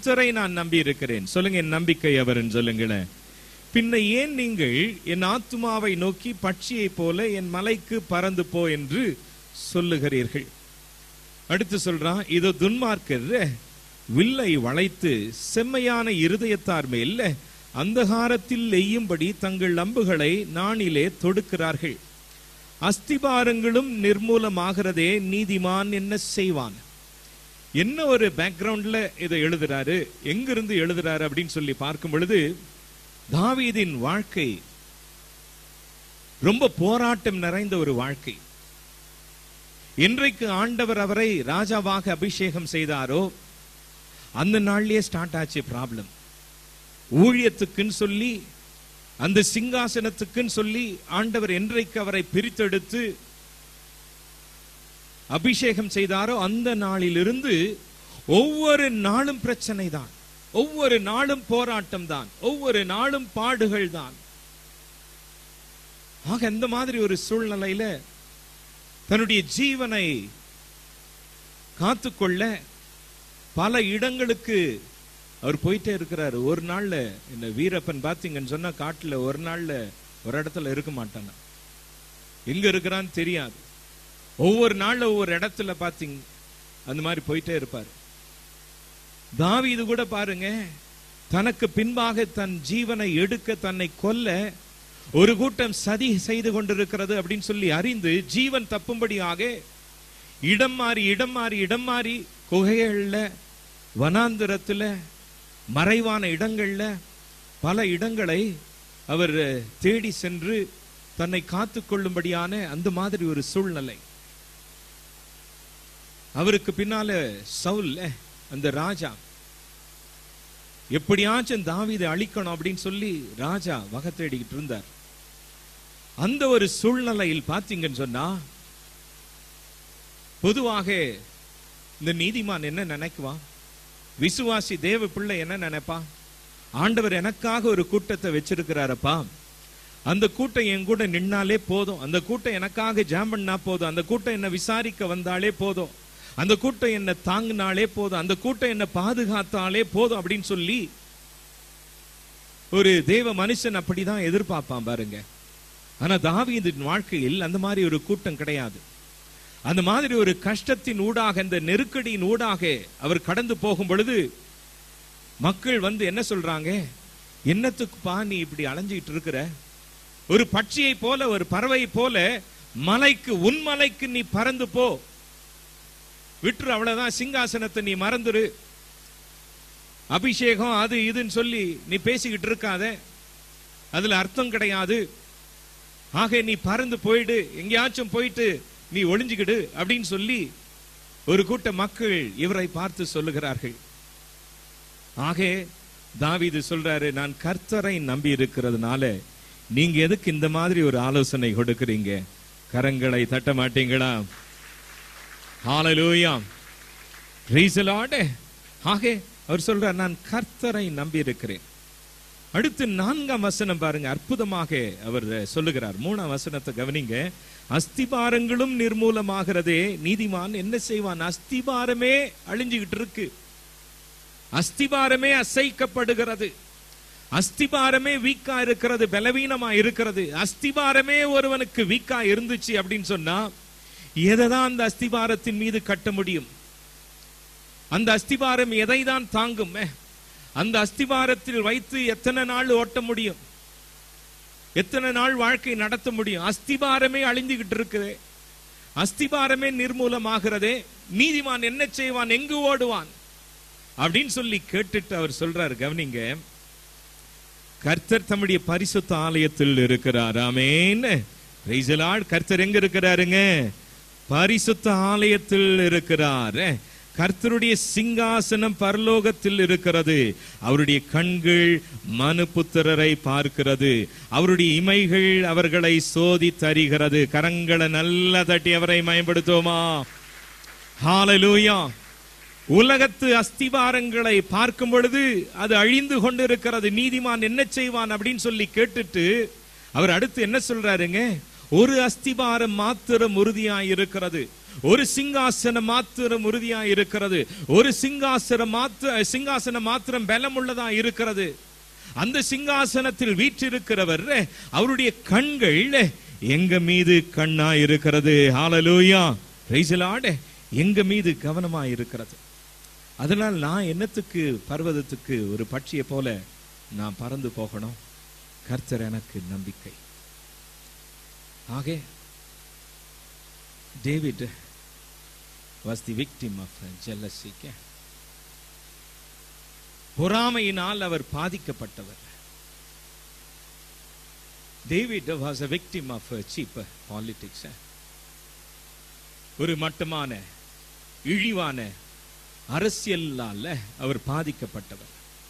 கர்த்தரை நான் நம்பி இருக்கிறேன் சொல்லுங்க என் நம்பிக்கை அவர்ன்னு சொல்லுங்களேன் பின்ன ஏன் நீங்கள் என் ஆத்துமாவை நோக்கி பட்சியைப் போல என் மலைக்கு பறந்து போ என்று சொல்லுகிறீர்கள் அடுத்து சொல்றான் இதோ துன்மார்க்கர் வில்லை வளைத்து செம்மையான இருதயத்தார் மேல் அந்தகாரத்தில் எய்யும்படி தங்கள் அம்புகளை நாணிலே தொடுக்கிறார்கள் அஸ்திபாரங்களும் நிர்மூலமாகிறதே நீதிமான் என்ன செய்வான் என்ன ஒரு பேக்ரவுண்ட்ல இதை எழுதுறாரு எங்கிருந்து எழுதுறாரு அப்படின்னு சொல்லி பார்க்கும் பொழுது தாவீதின் வாழ்க்கை ரொம்ப போராட்டம் நிறைந்த ஒரு வாழ்க்கை இன்றைக்கு ஆண்டவர் அவரை ராஜாவாக அபிஷேகம் செய்தாரோ அந்த நாள்லயே ஸ்டார்ட் ஆச்சு ப்ராப்ளம் ஊழியத்துக்குன்னு சொல்லி அந்த சிங்காசனத்துக்குன்னு சொல்லி ஆண்டவர் என்றைக்கு அவரை பிரித்தெடுத்து அபிஷேகம் செய்தாரோ அந்த நாளிலிருந்து ஒவ்வொரு நாளும் பிரச்சனை தான் ஒவ்வொரு நாளும் போராட்டம் தான் ஒவ்வொரு நாளும் பாடுகள் தான் ஆக அந்த மாதிரி ஒரு சூழ்நிலையில தன்னுடைய ஜீவனை காத்துக்கொள்ள பல இடங்களுக்கு அவர் போயிட்டே இருக்கிறாரு ஒரு நாள்ல இந்த வீரப்பன் பாத்தீங்கன்னு சொன்னா காட்டுல ஒரு நாள்ல ஒரு இடத்துல இருக்க மாட்டானா எங்க இருக்கிறான்னு தெரியாது ஒவ்வொரு நாள்ல ஒவ்வொரு இடத்துல பாத்தீங்க அந்த மாதிரி போயிட்டே இருப்பாரு தாவீது கூட பாருங்க தனக்கு பின்பாக தன் ஜீவனை எடுக்க தன்னை கொல்ல ஒரு கூட்டம் சதி செய்து கொண்டிருக்கிறது அப்படின்னு சொல்லி அறிந்து ஜீவன் தப்பும்படியாக இடம் மாறி இடம் மாறி இடம் மாறி குகைகள்ல வனாந்திரத்துல மறைவான இடங்கள்ல பல இடங்களை அவர் தேடி சென்று தன்னை காத்துக் கொள்ளும்படியான அந்த மாதிரி ஒரு சூழ்நிலை அவருக்கு பின்னால சவுல் அஹ், அந்த ராஜா எப்படியாச்சும் தாவீதை அழிக்கணும் அப்படின்னு சொல்லி ராஜா வகை தேடிக்கிட்டு இருந்தார் அந்த ஒரு சூழ்நிலையில் பாத்தீங்கன்னு சொன்னா பொதுவாக இந்த நீதிமான் என்ன நினைக்குவான் விசுவாசி தேவ பிள்ளை என்ன நினைப்பா ஆண்டவர் எனக்காக ஒரு கூட்டத்தை வச்சிருக்கிறாரப்பா அந்த கூட்டம் என் கூட நின்னாலே போதும் அந்த கூட்டம் எனக்காக ஜாம் பண்ணா போதும் அந்த கூட்டம் என்ன விசாரிக்க வந்தாலே போதும் அந்த கூட்டம் என்ன தாங்கினாலே போதும் அந்த கூட்டம் என்ன பாதுகாத்தாலே போதும் அப்படின்னு சொல்லி ஒரு தேவ மனுஷன் அப்படிதான் எதிர்பார்ப்பான் பாருங்க ஆனா தாவீதின் வாழ்க்கையில் அந்த மாதிரி ஒரு கூட்டம் கிடையாது அந்த மாதிரி ஒரு கஷ்டத்தின் ஊடாக அந்த நெருக்கடியின் ஊடாக அவர் கடந்து போகும் பொழுது மக்கள் வந்து என்ன சொல்றாங்க என்னத்துக்குப்பா நீ இப்படி அலைஞ்சிட்டு இருக்கிற ஒரு பட்சியை போல ஒரு பறவை போல மலைக்கு உன் மலைக்கு நீ பறந்து போ விட்டுரு அவ்வளவுதான் சிங்காசனத்தை நீ மறந்துரு அபிஷேகம் அது இதுன்னு சொல்லி நீ பேசிக்கிட்டு இருக்காத அதுல அர்த்தம் கிடையாது ஆக நீ பறந்து போயிடு எங்கேயாச்சும் போயிட்டு நீ ஒளிஞ்சுக்கிடு அப்படின்னு சொல்லி ஒரு கூட்ட மக்கள் இவரை பார்த்து சொல்லுகிறார்கள் ஆக தாவீது சொல்றாரு நான் கர்த்தரை நம்பி இருக்கிறதுனால நீங்க எதுக்கு இந்த மாதிரி ஒரு ஆலோசனை கொடுக்கறீங்க கரங்களை தட்ட மாட்டீங்களா ஹalleluya praise the lord ஆக அவர் சொல்றார் நான் கர்த்தரை நம்பி இருக்கிறேன் அடுத்து நான்காம் வசனம் பாருங்க அற்புதமாக அவர் சொல்லுகிறார் மூணாம் வசனத்தை கவனிங்க அஸ்திபாரங்களும் நிர்மூலமாகிறதே நீதிமான் என்ன செய்வான் அஸ்திபாரமே அழிஞ்சுகிட்டு இருக்கு அஸ்திபாரமே அசைக்கப்படுகிறது அஸ்திபாரமே வீக்கா இருக்கிறது பலவீனமா இருக்கிறது அஸ்திபாரமே ஒருவனுக்கு வீக்கா இருந்துச்சு அப்படின்னு சொன்னா எதைதான் அந்த அஸ்திபாரத்தின் மீது கட்ட முடியும் அந்த அஸ்திபாரம் எதை தான் தாங்கும் அஹ், அந்த அஸ்திபாரத்தில் வைத்து எத்தனை நாள் ஓட்ட முடியும் எத்தனை நாள் வாழ்க்கை நடத்த முடியும் அஸ்திபாரமே அழிந்துகிட்டு இருக்குது அஸ்திபாரமே நிர்மூலமாகிறதே நீதிமான் என்ன செய்வான் எங்கு ஓடுவான் அப்படின்னு சொல்லி கேட்டுட்டு அவர் சொல்றாரு கவனிங்க கர்த்தர் தம்முடைய பரிசுத்த ஆலயத்தில் இருக்கிறார் ஆமேன் Praise the Lord. கர்த்தர் எங்க இருக்கிறாருங்க பரிசுத்த ஆலயத்தில் இருக்கிறார் கர்த்தருடைய சிங்காசனம் பரலோகத்தில் இருக்கிறது அவருடைய கண்கள் மனுபுத்திரரை பார்க்கிறது அவருடைய இமைகள் அவர்களை சோதி தருகிறது கரங்களை நல்லா தட்டி அவரை மயப்படுத்துவோமா ஹalleluya உலகத்து அஸ்திவாரங்களை பார்க்கும் பொழுது அது அழிந்து கொண்டிருக்கிறது நீதிமான் என்ன செய்வான் அப்படின்னு சொல்லி கேட்டுட்டு அவர் அடுத்து என்ன சொல்றாருங்க ஒரு அஸ்திபாரம் மாத்திரம் உறுதியாய் இருக்கிறது ஒரு சிங்காசனம் மாத்திரம் உறுதியா இருக்கிறது ஒரு சிங்காசனம் மாத்திர சிங்காசனம் மாத்திரம் பலமுள்ளதா இருக்கிறது அந்த சிங்காசனத்தில் வீற்றிருக்கிறவர் அவருடைய கண்கள் எங்க மீது கண்ணா இருக்கிறது ஹalleluya praise the Lord. எங்க மீது கவனமா இருக்கிறது அதனால் நான் என்னத்துக்கு பர்வதத்துக்கு ஒரு பட்சியை போல நான் பறந்து போகணும் கர்த்தர் எனக்கு நம்பிக்கை ஆக David was the victim of ஜெல்லசிக்க பொறாமையினால் அவர் பாதிக்கப்பட்டவர் David was a victim of cheap politics ஒரு மட்டமான இழிவான அரசியலால அவர் பாதிக்கப்பட்டவர்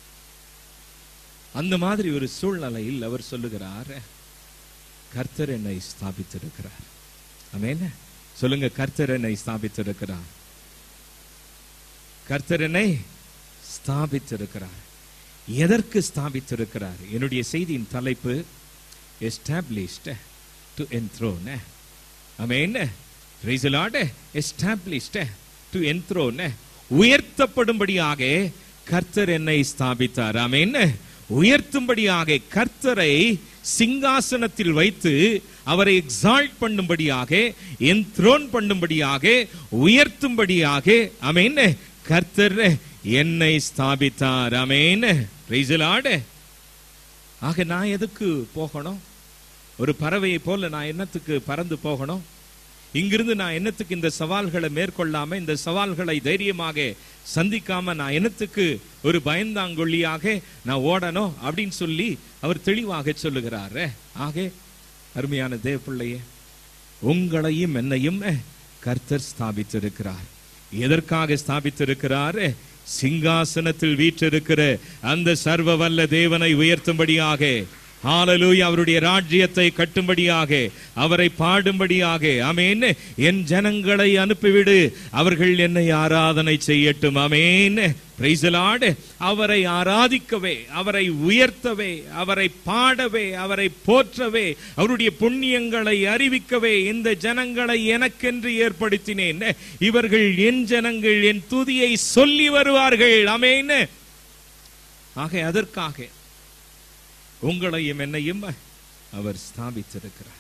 அந்த மாதிரி ஒரு சூழ்நிலையில் அவர் சொல்லுகிறார் கர்த்தர் என்னை ஸ்தாபித்திருக்கிறார் ஆமென் சொல்லுங்க கர்த்தர் என்னை ஸ்தாபித்திருக்கிறார் கர்த்தர் என்னை ஸ்தாபித்திருக்கிறார் எதற்கு ஸ்தாபித்திருக்கிறார் என்னுடைய செய்தியின் தலைப்பு established to enthrone amen praise the Lord established to enthrone உயர்த்தப்படும்படியாக கர்த்தர் என்னை ஸ்தாபித்தார் ஆமென் உயர்த்தும்படியாக கர்த்தரை சிங்காசனத்தில் வைத்து அவரை எக்ஸால்ட் பண்ணும்படியாக என்த்ரோன் பண்ணும்படியாக உயர்த்தும்படியாக ஆமென் கர்த்தர் என்னை ஸ்தாபித்தார் ஆமென் பிரைஸ் தி லார்ட் ஆக நான் எதுக்கு போகணும் ஒரு பறவையை போல நான் என்னத்துக்கு பறந்து போகணும் இங்கிருந்து நான் என்னத்துக்கு இந்த சவால்களை மேற்கொள்ளாம இந்த சவால்களை தைரியமாக சந்திக்காம நான் என்னத்துக்கு ஒரு பயந்தாங்கொல்லியாக நான் ஓடணும் அப்படின்னு சொல்லி அவர் தெளிவாக சொல்லுகிறாரு ஆக அருமையான தேவ பிள்ளையே உங்களையும் என்னையும் கர்த்தர் ஸ்தாபித்திருக்கிறார் எதற்காக ஸ்தாபித்திருக்கிறார் சிங்காசனத்தில் வீற்றிருக்கிற அந்த சர்வ வல்ல தேவனை உயர்த்தும்படியாக ஹalleluya அவருடைய ராஜ்யத்தை கட்டும்படியாக அவரை பாடும்படியாக ஆமென் என் ஜனங்களை அனுப்பிவிடு அவர்கள் என்னை ஆராதனை செய்யட்டும் ஆமென் பிரைஸ் லார்ட் அவரை ஆராதிக்கவே அவரை உயர்த்தவே அவரை பாடவே அவரை போற்றவே அவருடைய புண்ணியங்களை அறிவிக்கவே இந்த ஜனங்களை எனக்கென்று ஏற்படுத்தினேன் இவர்கள் என் ஜனங்கள் என் துதியை சொல்லி வருவார்கள் ஆமென் ஆக அதற்காக உங்களையும் என்னையும் அவர் ஸ்தாபித்திருக்கிறார்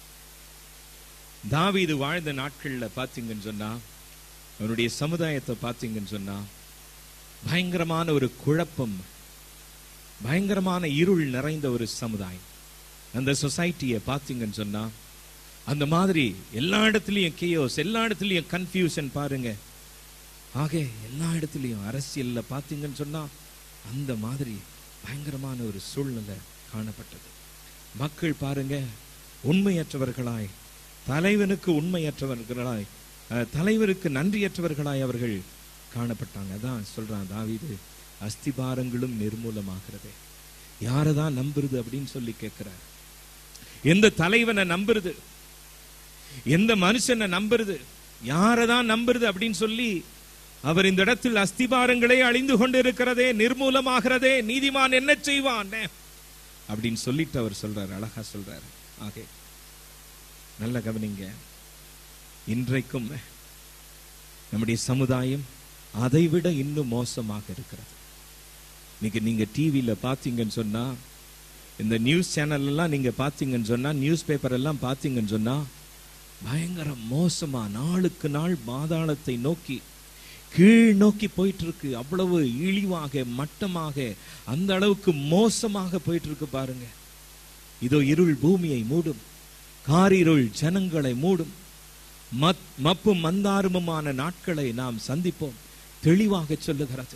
தாவீது வாழ்ந்த நாட்கள்ல பாத்தீங்கன்னு சொன்னா அவருடைய சமுதாயத்தை பாத்தீங்கன்னு சொன்னா பயங்கரமான ஒரு குழப்பம் பயங்கரமான இருள் நிறைந்த ஒரு சமுதாயம் அந்த சொசைட்டியை பாத்தீங்கன்னு சொன்னா அந்த மாதிரி எல்லா இடத்துலயும் கேயோஸ் எல்லா இடத்துலயும் கன்ஃபியூஷன் பாருங்க ஆக எல்லா இடத்துலயும் அரசியல்ல பாத்தீங்கன்னு சொன்னா அந்த மாதிரி பயங்கரமான ஒரு சூழ்நிலை காணப்பட்டது மக்கள் பாருங்க உண்மையற்றவர்களாய் தலைவனுக்கு உண்மையற்றவர்களாய் அஹ், தலைவருக்கு நன்றியற்றவர்களாய் அவர்கள் காணப்பட்டாங்க அதான் சொல்றான் தாவீது அஸ்திபாரங்களும் நிர்மூலமாகிறது யாரதான் நம்புறது அப்படின்னு சொல்லி கேட்கிறார் எந்த தலைவனை நம்புறது எந்த மனுஷனை நம்புறது யாரதான் நம்புறது அப்படின்னு சொல்லி அவர் இந்த இடத்தில் அஸ்திபாரங்களே அழிந்து கொண்டிருக்கிறதே நிர்மூலமாகிறதே நீதிமான் என்ன செய்வான் அப்படின்னு சொல்லிட்டு அவர் சொல்றாரு அழகா சொல்றாரு ஆகே நல்ல கவனிங்க இன்றைக்கும் நம்முடைய சமுதாயம் அதைவிட இன்னும் மோசமாக இருக்கிறது இன்னைக்கு நீங்க டிவியில பாத்தீங்கன்னு சொன்னா இந்த நியூஸ் சேனல் எல்லாம் நீங்க பாத்தீங்கன்னு சொன்னா நியூஸ் பேப்பர் எல்லாம் பாத்தீங்கன்னு சொன்னா பயங்கர மோசமா நாளுக்கு நாள் பாதாளத்தை நோக்கி கீழ் நோக்கி போயிட்டு இருக்கு அவ்வளவு இழிவாக மட்டமாக அந்த அளவுக்கு மோசமாக போயிட்டு இருக்கு பாருங்க இதோ இருள் பூமியை மூடும் காரிருள் ஜனங்களை மூடும் மத் மப்பும் மந்தாரமுமான நாட்களை நாம் சந்திப்போம் தெளிவாக சொல்லுகிறது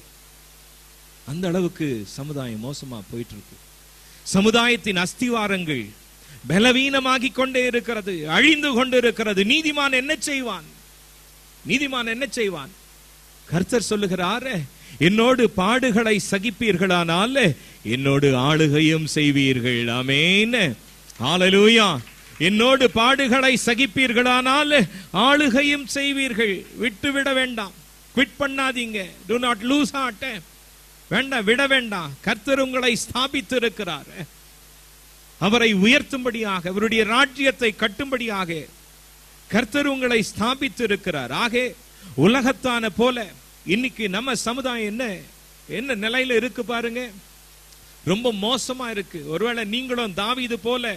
அந்த அளவுக்கு சமுதாயம் மோசமா போயிட்டு இருக்கு சமுதாயத்தின் அஸ்திவாரங்கள் பலவீனமாகிக் கொண்டே இருக்கிறது அழிந்து கொண்டு இருக்கிறது நீதிமான் என்ன செய்வான் நீதிமான் என்ன செய்வான் கர்த்தர் சொல்லுகிறார் என்னோடு பாடுகளை சகிப்பீர்களானால் என்னோடு ஆளுகையும் செய்வீர்கள் ஆமென் ஹalleluya என்னோடு பாடுகளை சகிப்பீர்களானால் ஆளுகையும் செய்வீர்கள் விட்டுவிட வேண்டாம் குவிட் பண்ணாதீங்க டு நாட் லூஸ் ஹார்ட் வேண்டாம் விட வேண்டாம் கர்த்தர் உங்களை ஸ்தாபித்து இருக்கிறார் அவரை உயர்த்தும்படியாக அவருடைய ராஜ்யத்தை கட்டும்படியாக கர்த்தர் உங்களை ஸ்தாபித்து இருக்கிறார் ஆக உலகத்தான போல இன்னைக்கு நம்ம சமுதாயம் என்ன என்ன நிலையில இருக்கு பாருங்க ரொம்ப மோசமா இருக்கு ஒருவேளை நீங்களும் தாவீது போல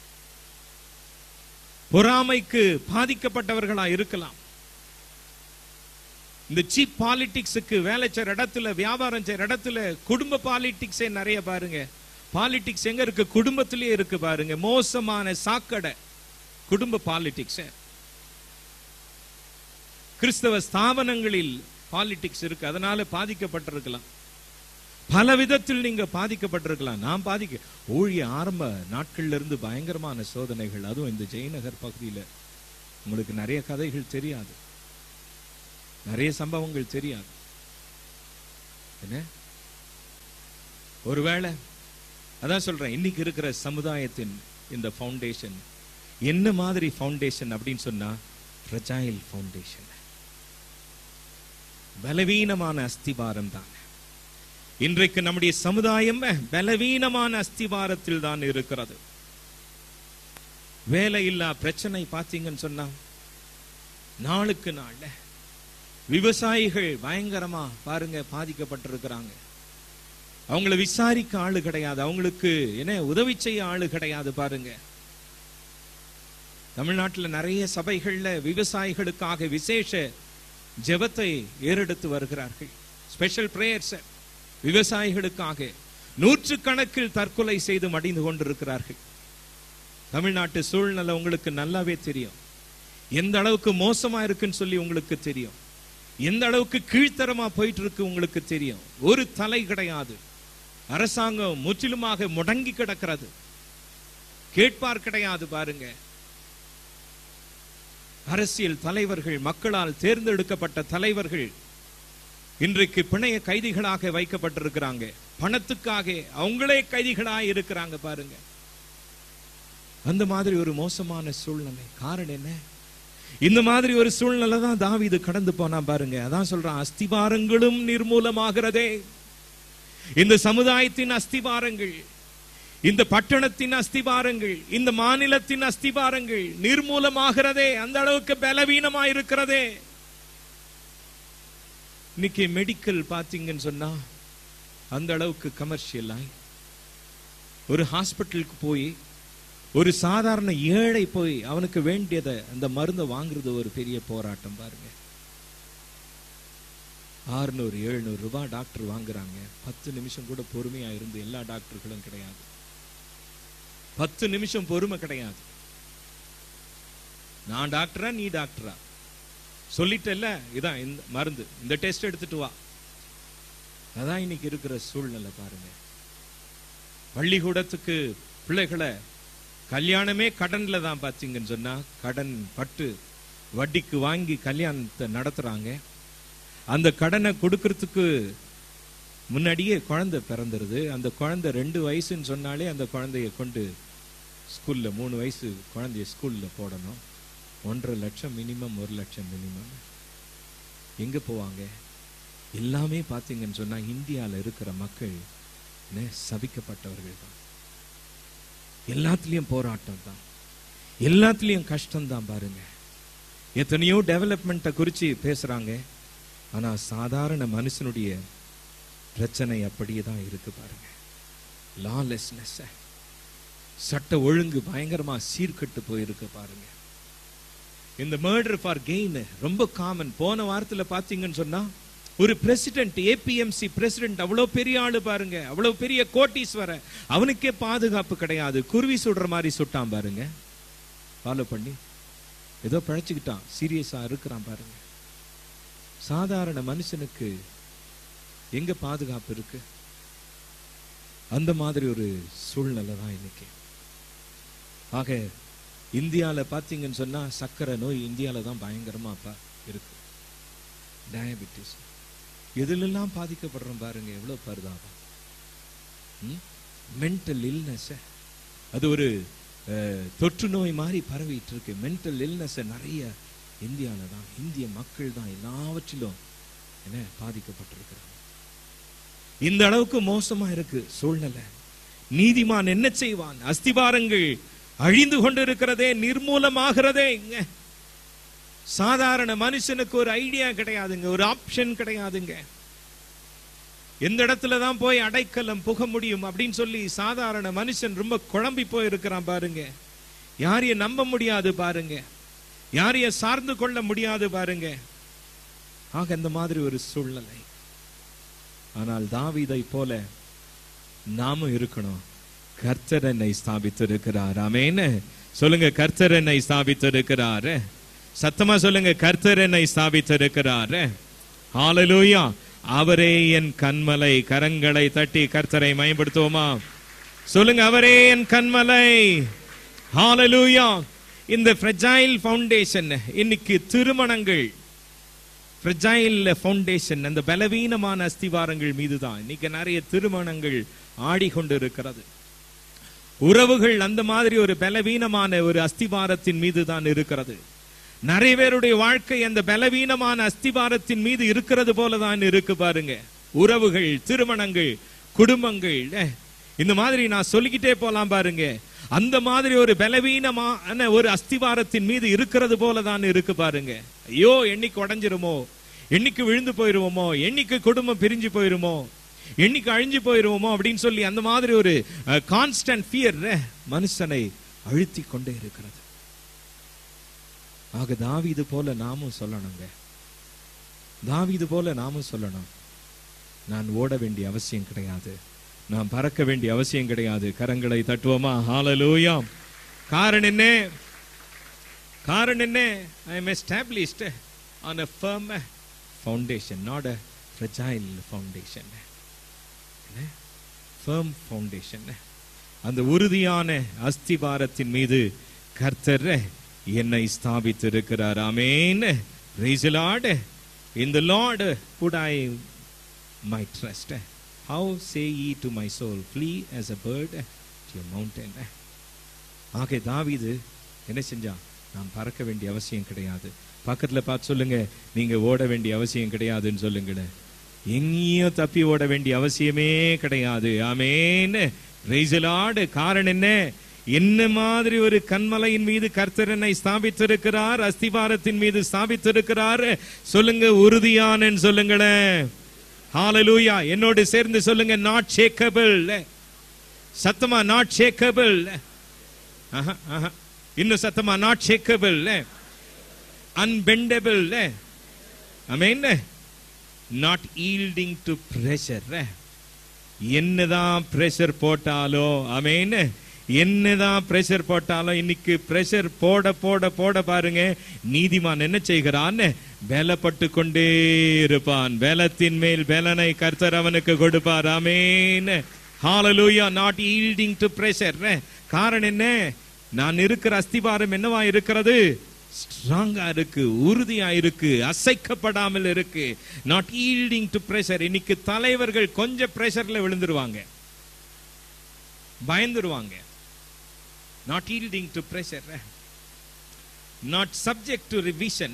பொறாமைக்கு பாதிக்கப்பட்டவர்களா இருக்கலாம் இந்த சீப் பாலிடிக்ஸுக்கு வேலை செய்யற இடத்துல வியாபாரம் செய்யற இடத்துல குடும்ப பாலிடிக்ஸே நிறைய பாருங்க பாலிடிக்ஸ் எங்க இருக்கு குடும்பத்திலேயே இருக்கு பாருங்க மோசமான சாக்கடை குடும்ப பாலிடிக்ஸ் கிறிஸ்தவ ஸ்தாபனங்களில் பாலிடிக்ஸ் இருக்கு அதனால பாதிக்கப்பட்டிருக்கலாம் பல விதத்தில் நீங்க பாதிக்கப்பட்டிருக்கலாம் நான் பாதிக்க ஊழிய ஆரம்ப நாட்கள்ல இருந்து பயங்கரமான சோதனைகள் அதுவும் இந்த ஜெயநகர் பகுதியில உங்களுக்கு நிறைய கதைகள் தெரியாது நிறைய சம்பவங்கள் தெரியாது என்ன ஒருவேளை அதான் சொல்றேன் இன்னைக்கு இருக்கிற சமுதாயத்தின் இந்த ஃபவுண்டேஷன் என்ன மாதிரி ஃபவுண்டேஷன் அப்படின்னு சொன்னா ஃப்ரஜைல் ஃபவுண்டேஷன் பலவீனமான அஸ்திபாரம் தான் இன்றைக்கு நம்முடைய சமுதாயம் பலவீனமான அஸ்திபாரத்தில் தான் இருக்கிறது வேலையில்லா பிரச்சனை பார்த்தீங்கன்னு சொன்னா நாளுக்கு நாள் விவசாயிகள் பயங்கரமா பாருங்க பாதிக்கப்பட்டிருக்கிறாங்க அவங்கள விசாரிக்க ஆளு கிடையாது அவங்களுக்கு என்ன உதவி செய்ய ஆளு கிடையாது பாருங்க தமிழ்நாட்டில் நிறைய சபைகள்ல விவசாயிகளுக்காக விசேஷ ஜெபத்தை ஏறெடுத்து வருகிறார்கள் ஸ்பெஷல் பிரேயர்ஸ் விவசாயிகளுக்காக நூற்றுக்கணக்கில் தற்கொலை செய்து மடிந்து கொண்டிருக்கிறார்கள் தமிழ்நாட்டு சூழ்நிலை உங்களுக்கு நல்லாவே தெரியும் எந்த அளவுக்கு மோசமா இருக்குன்னு சொல்லி உங்களுக்கு தெரியும் எந்த அளவுக்கு கீழ்த்தரமா போயிட்டு இருக்கு உங்களுக்கு தெரியும் ஒரு தலை கிடையாது அரசாங்கம் முற்றிலுமாக முடங்கி கிடக்கிறது கேட்பார் கிடையாது பாருங்க அரசியல் தலைவர்கள் மக்களால் தேர்ந்தெடுக்கப்பட்ட தலைவர்கள் இன்றைக்கு பிணைய கைதிகளாக வைக்கப்பட்டிருக்கிறாங்க பணத்துக்காக அவங்களே கைதிகளாக இருக்கிறாங்க பாருங்க அந்த மாதிரி ஒரு மோசமான சூழ்நிலை காரணம் என்ன இந்த மாதிரி ஒரு சூழ்நிலை தான் தாவீது கடந்து போனா பாருங்க அதான் சொல்றான் அஸ்திபாரங்களும் நிர்மூலமாகிறதே இந்த சமுதாயத்தின் அஸ்திபாரங்கள் இந்த பட்டணத்தின் அஸ்திபாரங்கள் இந்த மாநிலத்தின் அஸ்திபாரங்கள் நிர்மூலமாகிறதே அந்த அளவுக்கு பலவீனமா இருக்கிறதே இன்னைக்கு மெடிக்கல் பாத்தீங்கன்னு சொன்னா அந்த அளவுக்கு கமர்ஷியலாய் ஒரு ஹாஸ்பிட்டலுக்கு போய் ஒரு சாதாரண ஏழை போய் அவனுக்கு வேண்டியதை அந்த மருந்தை வாங்குறது ஒரு பெரிய போராட்டம் பாருங்க ஆறுநூறு எழுநூறு ரூபாய் டாக்டர் வாங்குறாங்க பத்து நிமிஷம் கூட பொறுமையா இருந்து எல்லா டாக்டர்களும் கிடையாது பத்து நிமிஷம் பொறுமை கிடையாது நான் டாக்டரா நீ டாக்டரா சொல்லிட்டல்ல இதான் இந்த மருந்து இந்த டெஸ்ட் எடுத்துட்டு வா அதான் இன்னைக்கு இருக்கிற சூழ்நிலை பாருங்க பள்ளிக்கூடத்துக்கு பிள்ளைகளை கல்யாணமே கடன்ல தான் பாத்தீங்கன்னு சொன்னா கடன் பட்டு வட்டிக்கு வாங்கி கல்யாணத்தை நடத்துறாங்க அந்த கடனை கொடுக்கறதுக்கு முன்னாடியே குழந்தை பிறந்துருது அந்த குழந்தை ரெண்டு வயசுன்னு சொன்னாலே அந்த குழந்தைய கொண்டு ஸ்கூல்ல மூணு வயசு குழந்தைய ஸ்கூல்ல போடணும் ஒன்றரை லட்சம் மினிமம் ஒரு லட்சம் மினிமம் எங்க போவாங்க எல்லாமே பார்த்தீங்கன்னு சொன்னா இந்தியால இருக்கிற மக்கள் என்ன, சபிக்கப்பட்டவர்கள் தான் எல்லாத்துலயும் போராட்டம் தான் எல்லாத்துலயும் கஷ்டம் தான் பாருங்க எத்தனையோ டெவலப்மெண்ட்டை குறிச்சு பேசுறாங்க ஆனா சாதாரண மனுஷனுடைய பிரச்சனை அப்படியே தான் இருக்கு பாருங்க லாலெஸ்னஸ் சட்ட ஒழுங்கு பயங்கரமா சீர்கெட்டு போயிருக்கு பாருங்க இந்த மர்டர் ஃபார் கெயின் ரொம்ப காமன் போன வாரத்துல பாத்தீங்கன்னு சொன்னா ஒரு பிரசிடென்ட் ஏபிஎம்சி பிரசிடென்ட் அவ்வளவு பெரிய ஆளு பாருங்க அவ்வளவு பெரிய கோட்டீஸ்வர அவனுக்கே பாதுகாப்பு கிடையாது குருவி சுடுற மாதிரி சுட்டான் பாருங்க ஃபாலோ பண்ணி ஏதோ பிழைச்சுக்கிட்டான் சீரியஸா இருக்கிறான் பாருங்க சாதாரண மனுஷனுக்கு எங்க பாதுகாப்பு இருக்கு அந்த மாதிரி ஒரு சூழ்நிலை தான் இன்னைக்கு ஆக இந்தியால பாத்தீங்கன்னு சொன்னா சக்கரை நோய் இந்தியால தான் பயங்கரமா பா இருக்கு டயபெட்டிஸ் எதுலெல்லாம் பாதிக்கப்படுறோம் பாருங்க எவ்வளவு பரிதாபம் மென்டல் இல்னஸ் அது ஒரு அஹ், தொற்று நோய் மாதிரி பரவிட்டு இருக்கு மென்டல் இல்னஸ் நிறைய இந்தியால தான் இந்திய மக்கள் தான் எல்லாவற்றிலும் என்ன பாதிக்கப்பட்டிருக்கிறாங்க இந்த அளவுக்கு மோசமா இருக்கு சூழ்நிலை நீதிமான் என்ன செய்வான் அஸ்திபாரங்கள் அழிந்து கொண்டிருக்கிறதே நிர்மூலமாகிறதே இங்க சாதாரண மனுஷனுக்கு ஒரு ஐடியா கிடையாதுங்க ஒரு ஆப்ஷன் கிடையாதுங்க எந்த இடத்துல தான் போய் அடைக்கலம் புக முடியும் அப்படின்னு சொல்லி சாதாரண மனுஷன் ரொம்ப குழம்பி போய் இருக்கிறான் பாருங்க யாரையும் நம்ப முடியாது பாருங்க யாரையும் சார்ந்து கொள்ள முடியாது பாருங்க ஆக இந்த மாதிரி ஒரு சூழ்நிலை ஆனால் தாவீதை போல நாமும் இருக்கணும் கர்த்தர் என்னை ஸ்தாபித்திருக்கிறார் ஆமேன்னு சொல்லுங்க கர்த்தர் என்னை ஸ்தாபித்திருக்கிறார் சத்தமா சொல்லுங்க கர்த்தர் என்னை ஸ்தாபித்திருக்கிறார் ஹalleluya அவரே என் கண்மலை கரங்களை தட்டி கர்த்தரை மயப்படுத்துவோமா சொல்லுங்க அவரே என் கண்மலை ஹalleluya இந்த fragile ஃபவுண்டேஷன் இன்னைக்கு திருமணங்கள் fragile ஃபவுண்டேஷன் அந்த பலவீனமான அஸ்திவாரங்கள் மீதுதான் இன்னைக்கு நிறைய திருமணங்கள் ஆடிக்கொண்டு இருக்கிறது உறவுகள் அந்த மாதிரி ஒரு பலவீனமான ஒரு அஸ்திவாரத்தின் மீது தான் இருக்கிறது நிறைய பேருடைய வாழ்க்கை அந்த பலவீனமான அஸ்திவாரத்தின் மீது இருக்கிறது போல தான் இருக்கு பாருங்க உறவுகள் திருமணங்கள் குடும்பங்கள் அஹ், இந்த மாதிரி நான் சொல்லிக்கிட்டே போலாம் பாருங்க அந்த மாதிரி ஒரு பலவீனமான ஒரு அஸ்திவாரத்தின் மீது இருக்கிறது போல தான் இருக்கு பாருங்க ஐயோ என்னைக்கு உடைஞ்சிருமோ என்னைக்கு விழுந்து போயிருவோமோ என்னைக்கு குடும்பம் பிரிஞ்சு போயிருமோ என்னைக்கு அழிஞ்சு போயிருவோமோ அப்படின்னு சொல்லி அந்த மாதிரி ஒரு கான்ஸ்டன்ட் ஃபியர் மனுஷனை அழுத்தி கொண்டே இருக்கிறது ஆக தாவீது போல நாமும் சொல்லணுங்க தாவீது போல நாமும் சொல்லணும் நான் ஓட வேண்டிய அவசியம் கிடையாது நான் பறக்க வேண்டிய அவசியம் கிடையாது கரங்களை தட்டுவோமா ஹalleluya காரணம் என்ன காரணம் என்ன I am established on a firm foundation not a fragile foundation firm foundation அந்த உறுதியான அஸ்திபாரத்தின் மீது கர்த்தர் என்னை ஸ்தாபித்திருக்கிறார் ஆமென் praise the lord in the lord put i my trust how say ye to my soul flee as a bird to a mountain ஆகே தாவீது என்ன செஞ்சான் நான் பறக்க வேண்டிய அவசியம் கிடையாது பக்கத்துல பார்த்து சொல்லுங்க நீங்க ஓட வேண்டிய அவசியம் கிடையாதுன்னு சொல்லுங்களேன் எங்கேயும் தப்பி ஓட வேண்டிய அவசியமே கிடையாது ஆமேன்னு ரைசலாடு காரணம் என்ன என்ன மாதிரி ஒரு கண்மலையின் மீது கர்த்தர் என்னை ஸ்தாபித்திருக்கிறார் அஸ்திபாரத்தின் மீது ஸ்தாபித்திருக்கிறார் சொல்லுங்க உறுதியானன்னு சொல்லுங்களேன் ஹalleluya என்னோடு சேர்ந்து சொல்லுங்க நாட் ஷேக்கபிள் சத்தமா நாட் ஷேக்கபிள் இன்னும் சத்தமா not shakeable unbendable amen not yielding to pressure என்னதான் பிரஷர் போட்டாலோ அமேன் என்னதான் பிரஷர் போட்டாலும் இன்னைக்கு பிரஷர் போட போட போட பாருங்க நீதிமான் என்ன செய்கிறான் பலப்பட்டு கொண்டே இருப்பான் பலத்தின் மேல் பலனை கர்த்தர் அவனுக்கு கொடுப்பார் ஆமேன் ஹalleluya நாட் ஈல்டிங் டு பிரஷர் காரணம் என்ன நான் இருக்கிற அஸ்திபாரம் என்னவா இருக்கிறது ஸ்ட்ராங்கா இருக்கு உறுதியா இருக்கு அசைக்கப்படாமல் இருக்கு நாட் ஈல்டிங் டு பிரஷர் இன்னைக்கு தலைவர்கள் கொஞ்சம் பிரஷர்ல விழுந்துருவாங்க பயந்துருவாங்க not yielding to pressure not subject to revision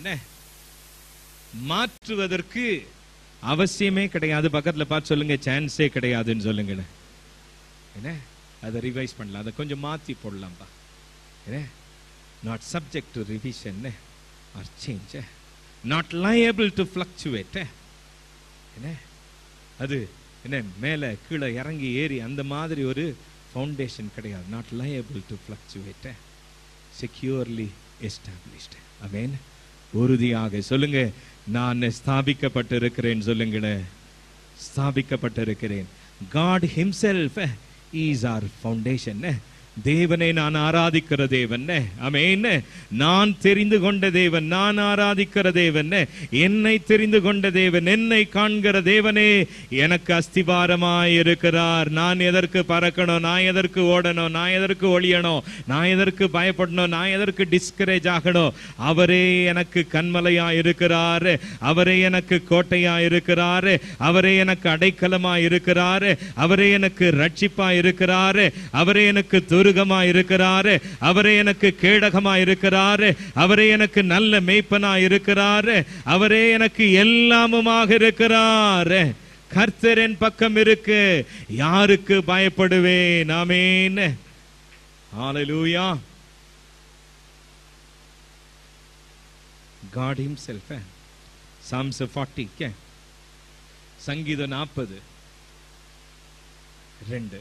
மாற்றுவதற்கு அவசியமே கிடையாது பக்கத்துல பார்த்து சொல்லுங்க சான்ஸே கிடையாதுன்னு சொல்லுங்க என்ன அதை ரிவைஸ் பண்ணலாம் அதை கொஞ்சம் மாத்தி போடலாம்பா என்ன not subject to revision eh, or change, eh, not liable to fluctuate. eh. என்ன அது என்ன மேலே கீழே இறங்கி ஏறி அந்த மாதிரி ஒரு ஃபவுண்டேஷன் கிடையாது not liable to fluctuate securely established amen உறுதியாக சொல்லுங்க நான் ஸ்தாபிக்கப்பட்டிருக்கிறேன் சொல்லுங்களேன் ஸ்தாபிக்கப்பட்டிருக்கிறேன் God himself is our foundation தேவனை நான் ஆராதிக்கிற தேவன் அமேன் நான் தெரிந்து கொண்ட தேவன் நான் ஆராதிக்கிற தேவன் என்னை தெரிந்து கொண்ட தேவன் என்னை காண்கிற தேவனே எனக்கு அஸ்திபாரமாய் இருக்கிறார் நான் எதற்கு பறக்கணும் நான் எதற்கு ஓடணும் நான் எதற்கு ஒளியணும் நான் எதற்கு பயப்படணும் நான் எதற்கு டிஸ்கரேஜ் ஆகணும் அவரே எனக்கு கண்மலையா இருக்கிறார் அவரே எனக்கு கோட்டையா இருக்கிறார் அவரே எனக்கு அடைக்கலமா இருக்கிறார் அவரே எனக்கு ரட்சிப்பா இருக்கிறார் அவரே எனக்கு துருகமா இருக்கிறாரு அவரே எனக்கு கேடகமா இருக்கிறாரு அவரே எனக்கு நல்ல மேய்ப்பனா இருக்கிறாரு அவரே எனக்கு எல்லாமுமாக இருக்கிறாரு கர்த்தர் என் பக்கம் இருக்கு யாருக்கு பயப்படுவேன் ஆமேன் ஹalleluya God himself eh? Psalms 40 கே சங்கீதம் நாற்பது ரெண்டு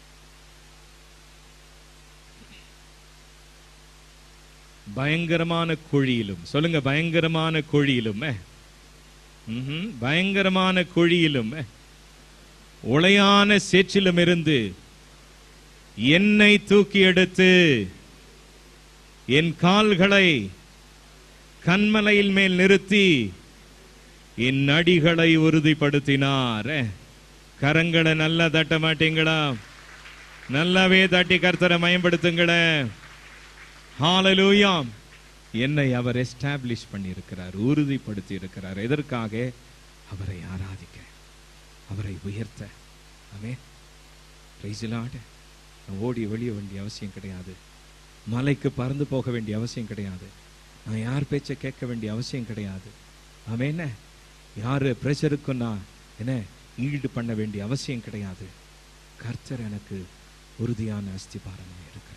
பயங்கரமான குழியிலும் சொல்லுங்க பயங்கரமான குழியிலும் eh? ம்ஹும். பயங்கரமான குழியிலும் eh? உளையான சேற்றிலும் இருந்து என்னை தூக்கி எடுத்து என் கால்களை கண்மலையில் மேல் நிறுத்தி என் அடிகளை உறுதிப்படுத்தினார் eh? கரங்களை நல்லா தட்ட மாட்டீங்களா நல்லாவே தட்டி கர்த்தரை மயம்படுத்துங்களேன் ஹalleluya என்னை அவர் எஸ்டாப்ளிஷ் பண்ணி இருக்கிறார் உறுதிப்படுத்தி இருக்கிறார் எதற்காக அவரை ஆராதிக்க அவரை உயர்த்த ஆமே பிரைசிலாட ஓடி வெளிய வேண்டிய அவசியம் கிடையாது மலைக்கு பறந்து போக வேண்டிய அவசியம் கிடையாது நான் யார் பேச்சை கேட்க வேண்டிய அவசியம் கிடையாது ஆமே என்ன யாரு பிரஷருக்கும் நான் என்ன ஈடு பண்ண வேண்டிய அவசியம் கிடையாது கர்த்தர் எனக்கு உறுதியான அஸ்திபாரமாக இருக்கிறார்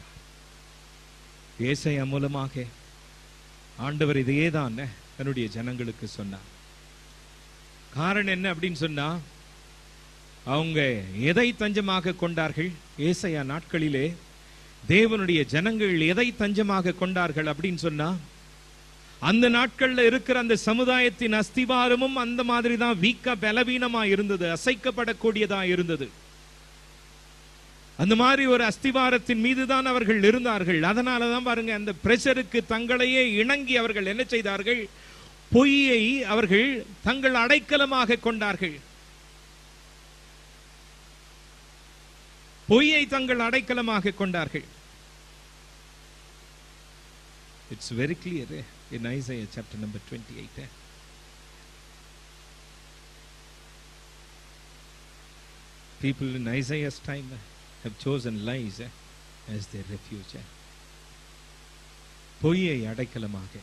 ஏசையா மூலமாக ஆண்டவர் இதையே தான் தன்னுடைய ஜனங்களுக்கு சொன்னார் காரணம் என்ன அப்படின்னு சொன்னா அவங்க எதை தஞ்சமாக கொண்டார்கள் ஏசையா நாட்களிலே தேவனுடைய ஜனங்கள் எதை தஞ்சமாக கொண்டார்கள் அப்படின்னு சொன்னா அந்த நாட்கள்ல இருக்கிற அந்த சமுதாயத்தின் அஸ்திவாரமும் அந்த மாதிரி தான் வீக்கா பலவீனமா இருந்தது அசைக்கப்படக்கூடியதா இருந்தது அந்த மாதிரி ஒரு அஸ்திவாரத்தின் மீது தான் அவர்கள் இருந்தார்கள் அதனால தான் பாருங்க அந்த பிரஷருக்கு தங்களையே இணங்கி அவர்கள் என்ன செய்தார்கள் பொய்யை அவர்கள் தங்கள் அடைக்கலமாக கொண்டார்கள் பொய்யை தங்கள் அடைக்கலமாக கொண்டார்கள் it's very clear in Isaiah chapter number twenty eight People in Isaiah's time have chosen lies eh, as their refuge. eh. பொய்யை அடைக்கலமாக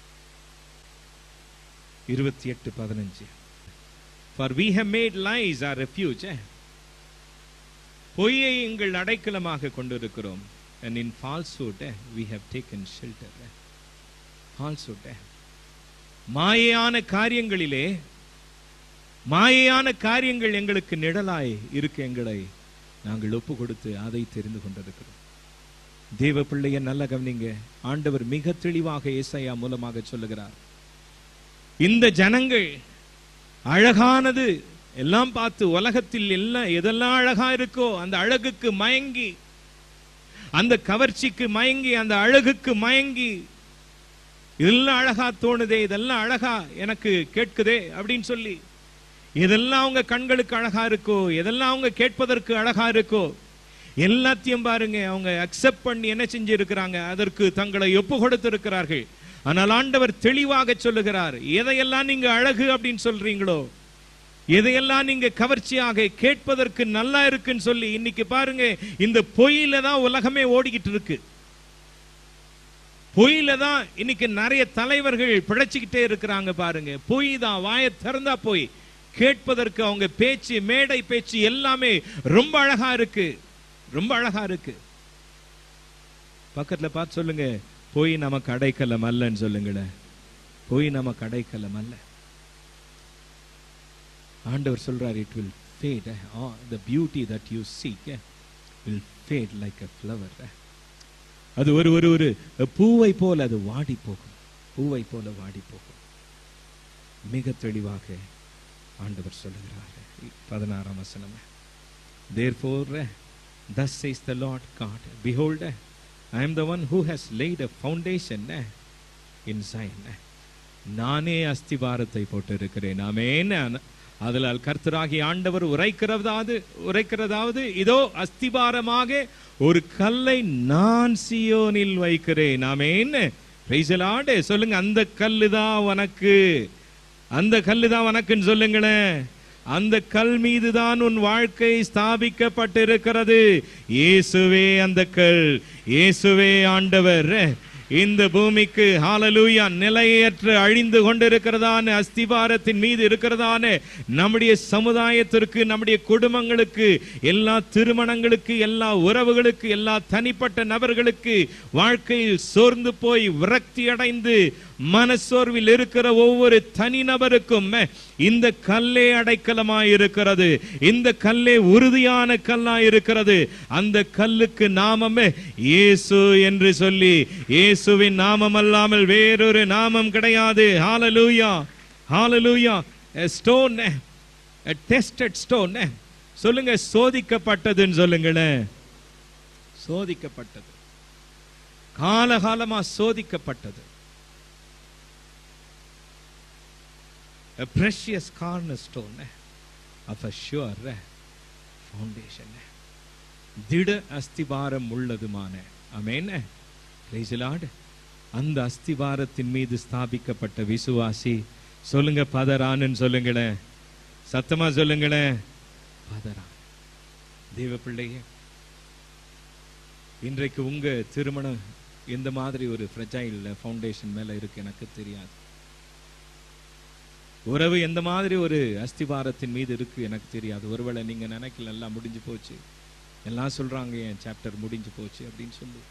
இருபத்தி எட்டு பதினஞ்சு for we have made lies our refuge பொய்யை எங்கள் அடைக்கலமாக கொண்டிருக்கிறோம் and in falsehood we have taken shelter falsehood மாயையான காரியங்களிலே மாயையான காரியங்கள் எங்களுக்கு நிழலாய் இருக்க எங்களை நாங்கள் ஒப்பு கொடுத்து அதை தெரிந்து கொண்டிருக்கிறோம் தேவ பிள்ளைய நல்ல கவனிங்க ஆண்டவர் மிக தெளிவாக ஏசாயா மூலமாக சொல்லுகிறார் இந்த ஜனங்கள் அழகானது எல்லாம் பார்த்து உலகத்தில் எல்லாம் எதெல்லாம் அழகா இருக்கோ அந்த அழகுக்கு மயங்கி அந்த கவர்ச்சிக்கு மயங்கி அந்த அழகுக்கு மயங்கி இதெல்லாம் அழகா தோணுதே இதெல்லாம் அழகா எனக்கு கேட்குதே அப்படின்னு சொல்லி எதெல்லாம் அவங்க கண்களுக்கு அழகா இருக்கோ எதெல்லாம் அவங்க கேட்பதற்கு அழகா இருக்கோ எல்லாத்தையும் பாருங்க அவங்க அக்செப்ட் பண்ணி என்ன செஞ்சு இருக்கிறாங்க அதற்கு தங்களை ஒப்பு கொடுத்திருக்கிறார்கள் ஆனால் ஆண்டவர் தெளிவாக சொல்லுகிறார் எதையெல்லாம் நீங்க அழகு அப்படின்னு சொல்றீங்களோ எதையெல்லாம் நீங்க கவர்ச்சியாக கேட்பதற்கு நல்லா இருக்குன்னு சொல்லி இன்னைக்கு பாருங்க இந்த பொய்யில தான் உலகமே ஓடிக்கிட்டு இருக்கு பொய்யில தான் இன்னைக்கு நிறைய தலைவர்கள் பிழைச்சுக்கிட்டே இருக்கிறாங்க பாருங்க பொய் தான் வாயை திறந்தா போய் கேட்பதற்கு அவங்க பேச்சு மேடை பேச்சு எல்லாமே ரொம்ப அழகா இருக்கு ரொம்ப அழகா இருக்கு பக்கத்துல பார்த்து சொல்லுங்க பொய் நமக்கு அடைக்கலம் அல்லன்னு சொல்லுங்களேன் பொய் நமக்கு அடைக்கலம் அல்ல ஆண்டவர் சொல்றார் it will fade the beauty that you seek will fade like a flower அது ஒரு ஒரு ஒரு பூவை போல அது வாடி போகும் பூவை போல வாடி போகும் மிக தெளிவாக ஆண்டவர் சொல்லுகிறார் பதினாறாம் வசனம் therefore thus says the lord god behold i am the one who has laid a foundation in zion நானே அஸ்திபாரத்தை போட்டிருக்கிறேன் ஆமென் அதனால் கர்த்தராகி ஆண்டவர் உரைக்கிறதாவது உரைக்கிறதாவது இதோ அஸ்திபாரமாக ஒரு கல்லை நான் சியோனில் வைக்கிறேன் ஆமென் பிரைசலாடு சொல்லுங்க அந்த கல்லு தான் உனக்கு அந்த கல்லு தான் உனக்குன்னு சொல்லுங்களேன் அந்த கல் மீது தான் உன் வாழ்க்கை ஸ்தாபிக்கப்பட்டிருக்கிறது இயேசுவே அந்த கல் இயேசுவே ஆண்டவர் இந்த பூமிக்கு ஹாலலூயா நிலையற்று அழிந்து கொண்டிருக்கிறதான அஸ்திபாரத்தின் மீது இருக்கிறதான நம்முடைய சமுதாயத்திற்கு நம்முடைய குடும்பங்களுக்கு எல்லா திருமணங்களுக்கு எல்லா உறவுகளுக்கு எல்லா தனிப்பட்ட நபர்களுக்கு வாழ்க்கையில் சோர்ந்து போய் விரக்தி அடைந்து மனசோர்வில் இருக்கிற ஒவ்வொரு தனிநபருக்கும் இந்த கல்லே அடைக்கலமாய் இருக்கிறது இந்த கல்லே உறுதியான கல்லாய் இருக்கிறது அந்த கல்லுக்கு நாமமே இயேசு என்று சொல்லி இயேசுவின் நாமம் அல்லாமல் வேறொரு நாமம் கிடையாது ஹalleluya ஹalleluya a stone a tested stone சொல்லுங்க சோதிக்கப்பட்டதுன்னு சொல்லுங்களேன் சோதிக்கப்பட்டது காலகாலமா சோதிக்கப்பட்டது a precious cornerstone of a sure foundation திட அஸ்திவாரம் உள்ளதுமான அமேன் Praise the Lord. அந்த அஸ்திவாரத்தின் மீது ஸ்தாபிக்கப்பட்ட விசுவாசி சொல்லுங்க பதறான்னு சொல்லுங்களேன் சத்தமா சொல்லுங்களேன் பதறான் தேவ பிள்ளையே இன்றைக்கு உங்க திருமணம் இந்த மாதிரி ஒரு ஃப்ரெஜைல் ஃபவுண்டேஷன் மேல இருக்கு எனக்கு தெரியாது உறவு எந்த மாதிரி ஒரு அஸ்திவாரத்தின் மீது இருக்கு எனக்கு தெரியாது ஒருவேளை நீங்க நினைக்கல எல்லாம் முடிஞ்சு போச்சு எல்லாம் சொல்றாங்க என் சாப்டர் முடிஞ்சு போச்சு அப்படின்னு சொல்லி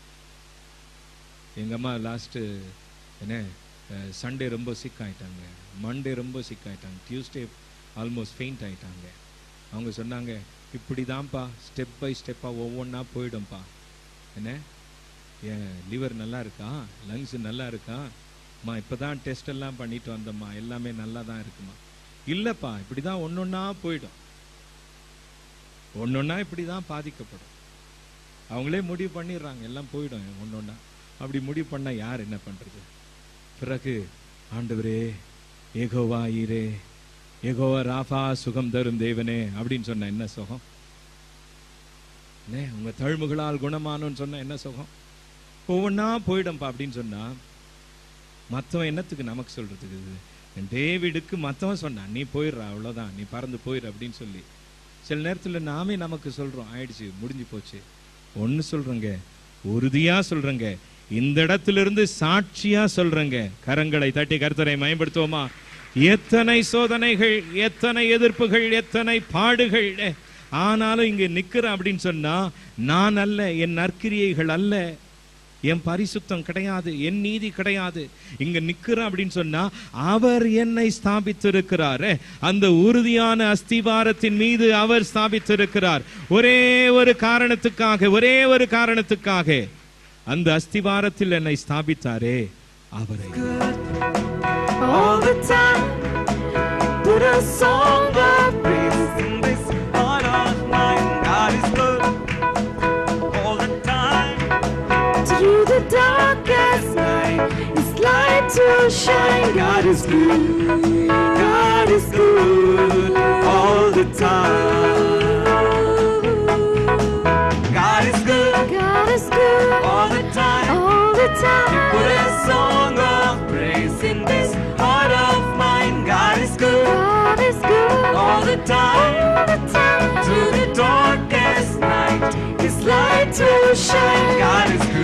எங்க அம்மா லாஸ்ட் என்ன சண்டே ரொம்ப சிக் ஆயிட்டாங்க மண்டே ரொம்ப சிக் ஆயிட்டாங்க டியூஸ்டே ஆல்மோஸ்ட் ஃபெயிண்ட் ஆயிட்டாங்க அவங்க சொன்னாங்க இப்படிதான்ப்பா ஸ்டெப் பை ஸ்டெப்பா ஒவ்வொன்றா போயிடும்பா என்ன என் லிவர் நல்லா இருக்கா லங்ஸ் நல்லா இருக்கா அம்மா இப்பதான் டெஸ்ட் எல்லாம் பண்ணிட்டு வந்தம்மா எல்லாமே நல்லா தான் இருக்குமா இல்லப்பா இப்படிதான் ஒன்னொன்னா போயிடும் ஒன்னொன்னா இப்படிதான் பாதிக்கப்படும் அவங்களே முடிவு பண்ணிடுறாங்க எல்லாம் போயிடும் ஒன்னொன்னா அப்படி முடிவு பண்ணா யார் என்ன பண்றது பிறகு ஆண்டவரே ஏகோவா ஈரே ஏகோவா ராஃபா சுகம் தரும் தேவனே அப்படின்னு சொன்ன என்ன சுகம் என்ன உங்க தழும்புகளால் குணமானோன்னு சொன்ன என்ன சுகம் ஒவ்வொன்னா போயிடும்பா அப்படின்னு சொன்னா மத்தவன் என்னத்துக்கு நமக்கு சொல்றதுக்கு இது டேவிடுக்கு மத்தவன் சொன்னான் நீ போயிடுற அவ்வளவுதான் நீ பறந்து போயிரு அப்படின்னு சொல்லி சில நேரத்துல நாமே நமக்கு சொல்றோம் ஆயிடுச்சு முடிஞ்சு போச்சு ஒன்னு சொல்றேங்க உறுதியா சொல்றேங்க இந்த இடத்துல இருந்து சாட்சியா சொல்றேங்க கரங்களை தட்டி கருத்தரை மயப்படுத்துவோமா எத்தனை சோதனைகள் எத்தனை எதிர்ப்புகள் எத்தனை பாடுகள் ஆனாலும் இங்க நிக்கிறேன் அப்படின்னு சொன்னா நான் அல்ல என் நற்கிரியைகள் அல்ல என் பரிசுத்தம் கிடையாது என் நீதி கிடையாது இங்க நிக்கிறேன் அப்படின்னு சொன்னா அவர் என்னை ஸ்தாபித்திருக்கிறார் அந்த உறுதியான அஸ்திவாரத்தின் மீது அவர் ஸ்தாபித்திருக்கிறார் ஒரே ஒரு காரணத்துக்காக ஒரே ஒரு காரணத்துக்காக அந்த அஸ்திவாரத்தில் என்னை ஸ்தாபித்தாரே அவரை all the time. Put a song of praise in this heart of mine. God is good all the time. through the darkest night. His light to shine. God is good. God is good all the time. God is good God is good all the time. all the time. Put a song of praise in this heart of mine. God is good God is good all the time. all the time. Through the darkest night, His light to shine. God is good